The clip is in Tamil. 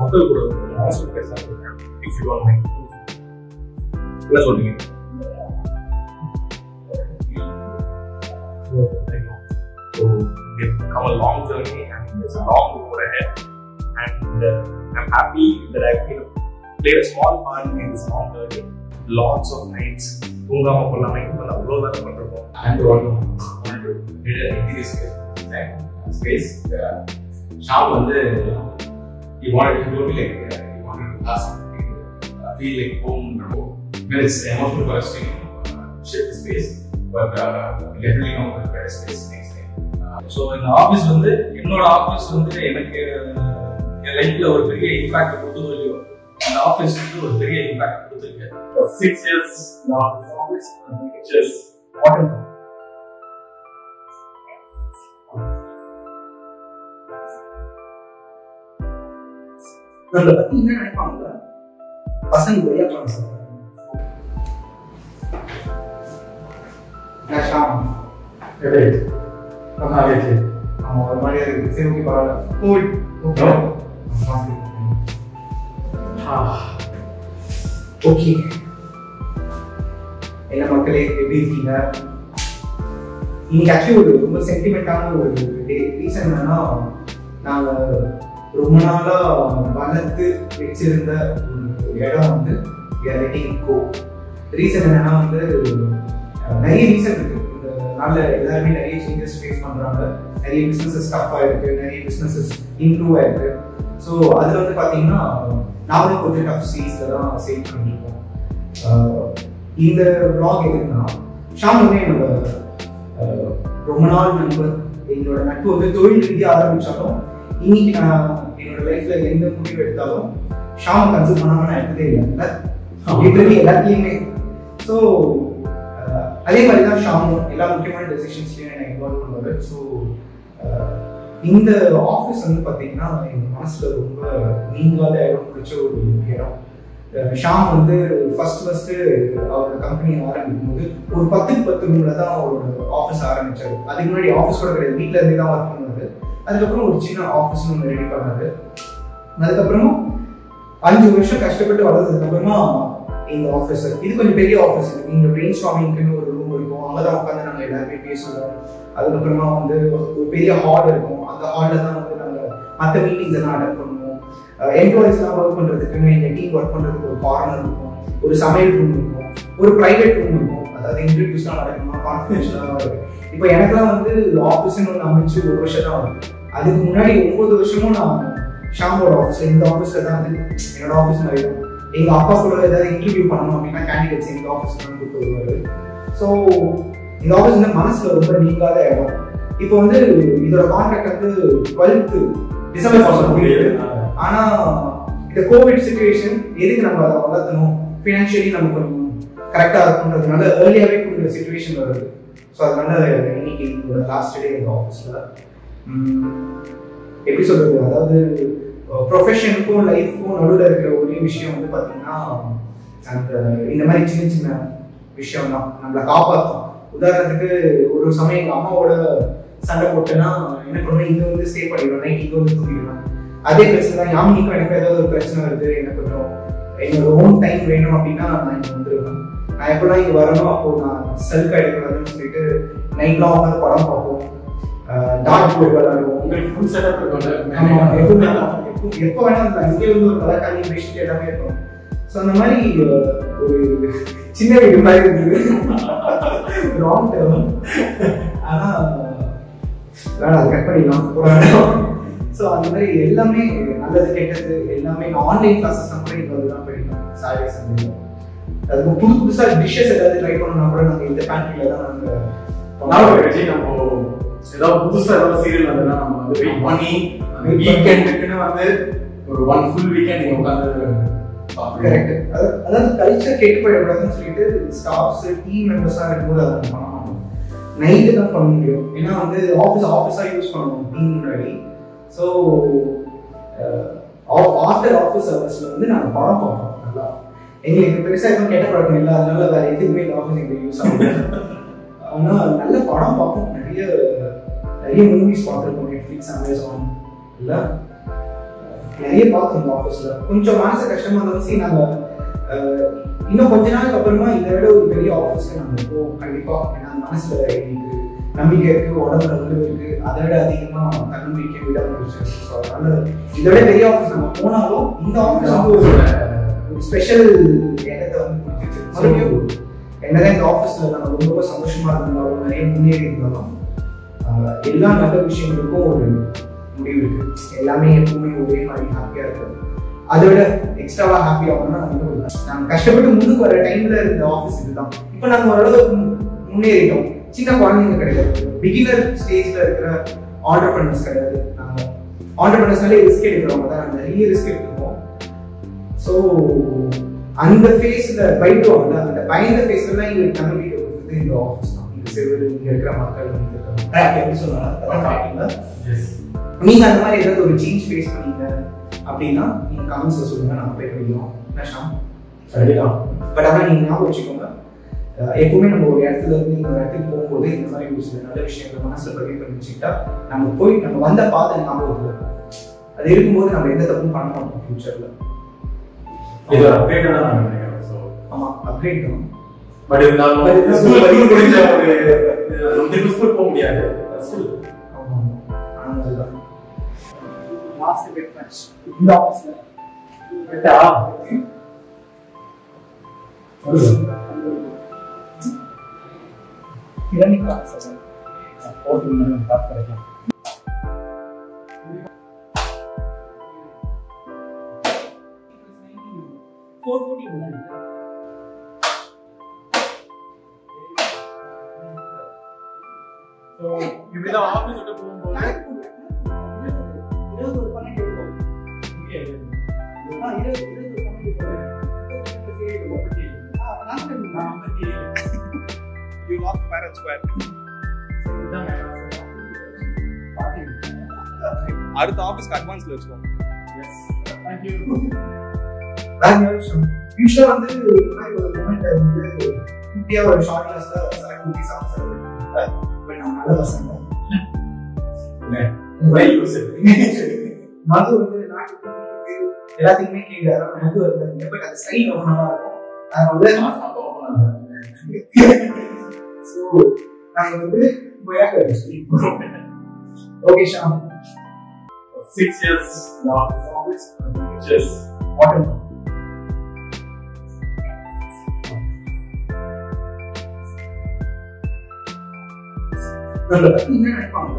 மக்கள் கூட ஹாஸ்பிட்டல் பேசலாம் இஃப் யூ வாண்ட் மைண்ட் என்ன சொல்றீங்க So they've come a long journey and there's a long road ahead. And uh, I'm happy that I've you know, played a small part in this long journey. Lots of nights. தூங்காம கொள்ளாம இப்போ அவ்வளோ வேலை பண்ணிருக்கோம் and one wanted to build an interior space design space uh, Sham வந்து he wanted to do like uh, he wanted to have something uh, feel like home when it's emotional for us to you know, uh, shift the space but uh, we definitely know the better space next time uh, so இந்த ஆஃபீஸ் வந்து என்னோட ஆஃபீஸ் வந்து எனக்கு என் லைஃப்ல ஒரு பெரிய இம்பாக்ட் கொடுத்ததோ இல்லையோ அந்த ஆஃபீஸ் வந்து ஒரு பெரிய இம்பாக்ட் கொடுத்துருக்கு For six years in the office, which is important. நம்மளை பத்தி என்ன நினைப்பாங்கல்ல பசங்க கொய்யா பழம் சாப்பிடுறாங்க நான் Sham Great. I'm happy to. அவன் ஒரு மாதிரியா இருக்கு சரி ஓகே பரவாயில்ல கோவிட் ஓகே என்ன மக்களே எப்படி இருக்கீங்க இன்னைக்கு ஆக்சுவலி ஒரு ரொம்ப சென்டிமெண்டான ஒரு ரீசன் என்னன்னா நாங்க ரொம்ப நாளா வளர்த்து வச்சிருந்த ஒரு இடம் வந்து லெட்டிங் கோ ரீசன் என்னன்னா வந்து அஹ், நிறைய ரீசன் இருக்கு இந்த நாள்ல எல்லாருமே நிறைய சேஞ்சஸ் ஃபேஸ் பண்றாங்க நிறைய பிசினஸஸ் டஃப் ஆயிருக்கு நிறைய பிசினஸஸ் இம்ப்ரூவ் ஆயிருக்கு ஸோ அதுல வந்து பாத்தீங்கன்னா நாமளும் கொஞ்சம் டஃப் சீஸ்ல தான் சேல் பண்ணிருக்கோம் அஹ், இந்த vlog எதுக்குன்னா ஷாம் வந்து என்னோட அஹ், ரொம்ப நாள் நண்பர் என்னோட நட்பு வந்து தொழில் ரீதியாக ஆரம்பிச்சாலும் இன்னைக்கு நான் என்னோட லைஃப்ல எந்த முடிவு எடுத்தாலும் ஷாம் கன்சிடர் பண்ணாம நான் எடுத்ததே இல்லை லிட்டரலி எல்லாத்தையுமே ஸோ அதே மாதிரி தான் ஷாமும் எல்லா முக்கியமான டெசிஷன்ஸ்லையும் என்னை இன்வால்வ் பண்ணுவார் ஸோ இந்த ஆஃபீஸ் வந்து பார்த்தீங்கன்னா எங்கள் மனசில் ரொம்ப நீங்காத இடம் பிடிச்ச ஒரு இடம் அஹ் ஷாம் வந்து ஃபர்ஸ்ட் ஃபர்ஸ்ட் அவரோட கம்பெனி ஆரம்பிக்கும் போது ஒரு பத்துக்கு பத்து ரூம்ல தான் அவரோட ஆஃபீஸ் ஆரம்பிச்சாரு அதுக்கு முன்னாடி ஆஃபீஸ் கூட கிடையாது வீட்டில இருந்தே தான் ஒர்க் பண்ணாரு அதுக்கப்புறம் ஒரு சின்ன ஆஃபீஸ் ஒன்று ரெடி பண்ணாரு அதுக்கப்புறமா அஞ்சு வருஷம் கஷ்டப்பட்டு வளர்ந்ததுக்கு அப்புறமா இந்த ஆஃபீஸ் இது கொஞ்சம் பெரிய ஆஃபீஸ் இங்க பிரெயின் ஸ்டாமிங்க்குன்னு ஒரு ரூம் இருக்கும் அங்கதான் உட்காந்து நாங்க எல்லாருமே பேசுவோம் அதுக்கப்புறமா வந்து ஒரு பெரிய ஹால் இருக்கும் அந்த ஹால்ல தான் வந்து நாங்க மற்ற மீட்டிங்ஸ் எல்லாம் அட்டன் பண்ணுவோம் எம்ப்ளாயிஸ் எல்லாம் ஒர்க் பண்றதுக்குன்னு எங்க டீம் ஒர்க் பண்றதுக்கு ஒரு கார்னர் இருக்கும் ஒரு சமையல் ரூம் இருக்கும் ஒரு பிரைவேட் ரூம் இருக்கும் அதாவது இன்டர்வியூஸ்லாம் நடக்கணுமா கான்ஃபிடென்ஷியலாக இருக்கு இப்போ எனக்கெல்லாம் வந்து ஆஃபீஸ்னு ஒன்று அமைச்சு ஒரு வருஷம் தான் ஆகுது அதுக்கு முன்னாடி ஒன்பது வருஷமும் நான் ஷாம்போட ஆஃபீஸ்ல இந்த ஆஃபீஸ்ல தான் வந்து என்னோட ஆஃபீஸ் மாதிரி தான் எங்க அப்பா கூட ஏதாவது இன்டர்வியூ பண்ணணும் அப்படின்னா கேண்டிடேட்ஸ் எங்க ஆஃபீஸ்ல தான் கூப்பிட்டு வருவாரு ஸோ இந்த ஆஃபீஸ் வந்து மனசுல ரொம்ப நீங்காத இடம் இப்போ வந்து இதோட கான்ட்ராக்ட் வந்து டுவெல்த் டிசம்பர் ஃபர்ஸ்ட் முடியுது ஆனா இந்த கோவிட் சுச்சுவேஷன் எதுக்கு நம்ம அதை வளர்த்தணும் ஃபினான்ஷியலி நம்ம கொஞ்சம் கரெக்டா இருக்குன்றதுனால ஏர்லியாவே கொடுக்குற சுச்சுவேஷன் வருது ஸோ அதனால இன்னைக்கு என்னோட லாஸ்ட் டே இந்த ஆஃபீஸ்ல எப்படி சொல்றது அதாவது ப்ரொஃபஷனுக்கும் லைஃப்க்கும் நடுவில் இருக்கிற ஒரே விஷயம் வந்து பார்த்தீங்கன்னா அந்த இந்த மாதிரி சின்ன சின்ன விஷயம் தான் நம்மளை காப்பாற்றும் உதாரணத்துக்கு ஒரு சமயம் எங்கள் அம்மாவோட சண்டை போட்டேன்னா என்ன பண்ணுவேன் இங்கே வந்து ஸ்டே பண்ணிடுவேன் நைட் இங்கே வந்து தூங்கிடுவேன் அதே பிரச்சனை தான் யாமினிக்கும் எனக்கு ஏதாவது ஒரு பிரச்சனை வருது எனக்கு கொஞ்சம் என்னோட ஓன் டைம் வேணும் அப்படின்னா நான் இங்கே வந்துடுவேன் நான் எப்போலாம் இங்கே வரணும் அப்போ நான் செல்ஃப் எடுக்கக்கூடாதுன்னு சொல்லிட்டு நைட்லாம் உட்காந்து படம் பார்ப்போம் டாட் போய் விளாடுவோம் உங்களுக்கு ஃபுல் செட்டப் ஆமா, இருக்கும் எப்பவுமே எப்போ- எப்போ வேணா அந்த அங்கே வந்து ஒரு கலக்காணி பெட்ஷீட் எல்லாமே இருக்கும் ஸோ அந்த மாதிரி அஹ், ஒரு சின்ன வீடு மாதிரி இருந்தது ராங் டேர்ம் ஆனா வேணாம் அதை கட் பண்ணிடலாம் போராட்டம் ஸோ அந்த மாதிரி எல்லாமே நல்லது கெட்டது எல்லாமே ஆன்லைன் கிளாஸஸ் கூட இங்கே வந்து தான் படிக்கலாம் சாட்டர்டே சண்டே அதுக்கு புது புதுசாக டிஷ்ஷஸ் ஏதாவது ட்ரை பண்ணணும்னா கூட நாங்கள் இந்த பேண்ட்ரியில் தான் நானும் நாங்கள் விஜய் நம்ம ஏதாவது புதுசா ஏதாவது சீரியல் வந்ததுன்னா நம்ம வந்து வெயிட் பண்ணி Wait பண்ணி. வீக்கெண்டுக்குன்னு வந்து ஒரு ஒன் ஃபுல் வீக்கெண்ட் நீங்க உட்காந்து பாப்பீங்க கரெக்ட் அதாவது கல்ச்சர் கெட்டு போயிடக்கூடாதுன்னு சொல்லிட்டு ஸ்டாஃப்ஸ் டீம் மெம்பர்ஸாக இருக்கும்போது அதை நம்ம பண்ண மாட்டோம் நைட்டு தான் பண்ண முடியும் ஏன்னா வந்து ஆஃபீஸ் ஆஃபீஸாக யூஸ் பண்ணணும் டீம் முன்னாடி ஸோ ஆஃப்டர் ஆஃபீஸ் ஹவர்ஸில் வந்து நாங்கள் படம் பார்ப்போம் நல்லா எங்களுக்கு பெருசாக எதுவும் கெட்ட பழக்கம் இல்லை அதனால வேற எதுவுமே இந்த ஆஃபீஸ் எங்களுக்கு யூஸ் ஆகும் ஆனால் நல்ல படம் பார்ப்போம் நிறைய நிறைய மூவிஸ் பார்த்துருக்கோம் நெட்ஃப்ளிக்ஸ் அமேசான் இல்லை நிறைய பார்த்தோம் இந்த ஆஃபீஸ்ல கொஞ்சம் மனசு கஷ்டமா இருந்தாலும் சரி நாங்க அஹ், இன்னும் கொஞ்ச நாளுக்கு அப்புறமா இதை விட ஒரு பெரிய ஆஃபீஸ்க்கு நாங்க போவோம் கண்டிப்பா ஏன்னா மனசுல எங்களுக்கு நம்பிக்கை இருக்கு உடம்புல வலு இருக்கு அதை விட அதிகமா தன்னம்பிக்கை விட முடிச்சு ஸோ அதனால இதை விட பெரிய ஆஃபீஸ் நம்ம போனாலும் இந்த ஆஃபீஸ் வந்து ஒரு ஒரு ஸ்பெஷல் இடத்தை வந்து கொடுத்துச்சு மறுபடியும் என்னதான் இந்த ஆஃபீஸ்ல நம்ம ரொம்ப ரொம்ப சந்தோஷமா இருந்தாலும் நிறைய முன்னேறி இருந்தாலும் ஆஹ், எல்லா நல்ல விஷயங்களுக்கும் ஒரு முடிவு இருக்கு எல்லாமே எப்பவுமே ஒரே மாதிரி ஹாப்பியா இருக்காது அதை விட எக்ஸ்ட்ராவா ஹாப்பி ஆகணும்னா நம்ம இன்னும் நாங்க கஷ்டப்பட்டு முன்னுக்கு வர டைம்ல இருந்த ஆஃபீஸ் இதுதான் இப்போ நாங்க ஓரளவுக்கு மு- முன்னேறிட்டோம் சின்ன குழந்தைங்க கிடையாது பிகினர் ஸ்டேஜ்ல இருக்கிற ஆண்டர்பனர்ஸ் கிடையாது நாங்க ஆண்டர்பனர்ஸ்னாலே ரிஸ்க் எடுக்கிறவங்க தான் நாங்க நிறைய ரிஸ்க் எடுத்துருக்கோம் ஸோ அந்த ஃபேஸ்ல பயப்படுவாங்கல்ல அந்த பயந்த ஃபேஸ்ல எங்களுக்கு நம்பிக்கை கொடுத்தது இந்த ஆஃபீஸ் தான் இந்த செவ்வறு இங்க இருக்கிற மக்கள் இங்க இருக்கிற மக்கள். Correct, எப்படி சொல்லலாம் அதெல்லாம் correct இல்ல? நீங்க அந்த மாதிரி ஏதாவது ஒரு சேஞ்ச் ஃபேஸ் பண்ணீங்க அப்படின்னா நீங்க கமெண்ட்ஸ்ல சொல்லுங்க நான் போய் படிக்கிறோம் என்ன ஷாம் சரிதான் பட் ஆனால் நீங்க ஞாபகம் வச்சுக்கோங்க அஹ் எப்பவுமே நம்ம ஒரு இடத்துல இருந்து இன்னொரு இடத்துக்கு போகும்போது இந்த மாதிரி ஒரு சில நல்ல விஷயங்களை மனசுல பதிவு பண்ணி வச்சுக்கிட்டா நம்ம போய் நம்ம வந்த பாதை ஞாபகத்துல இருக்கும் அது இருக்கும்போது நம்ம எந்த தப்பும் பண்ண மாட்டோம் ஃபியூச்சர்ல இது ஒரு அப்டேட் தான் நான் நினைக்கிறேன் ஸோ ஆமா அப்கிரேட் தான் பட் இருந்தாலும் But இருந்தாலும் ஸ்கூல் ஒரு ஸ்கூல் முடிஞ்ச ஒரு நம்ம திரும்ப ஸ்கூல் போக முடியாது ஸ்கூல் ஆமா ஆமா ஆனா அதுதான் லாஸ்ட் பிட் மேட்ச் இந்த ஆஃபீஸ்ல கிரணிகா சார் போட்டு காசு கிடைக்கும் ஃபோர் ஃபோர்ட்டி ஸோ இப்படிதான் ஆஃபீஸ் விட்டு போகும்போது இருபது ஒரு பன்னெண்டு இருக்கும் ஆ, இருபது இருபது ஒரு பன்னெண்டு இருக்கும். ஆ, நாற்பத்தி ஏழு. You lost fair and square. அடுத்த ஆஃபீஸ்க்கு அட்வான்ஸ்ல வச்சுக்கோங்க வேற ஒரு விஷயம் யூஸ்வலா வந்து இந்த மாதிரி ஒரு மூமெண்ட் வந்து குட்டியா ஒரு ஷார்ட் கிளாஸ்ல செலக்ட் குட்டி சாப்பிட்டு பட் நான் நல்ல பசங்க Well used. மது வந்து நாட்டுக்கு எல்லாத்தையுமே கேட்காரு மது வருது பட் அந்த ஸ்டைல் ரொம்ப நல்லா இருக்கும் அதனால ஸோ நாங்க வந்து okay Sham Six years in the office, which is water நம்மளை பத்தி என்ன நினைப்பாங்க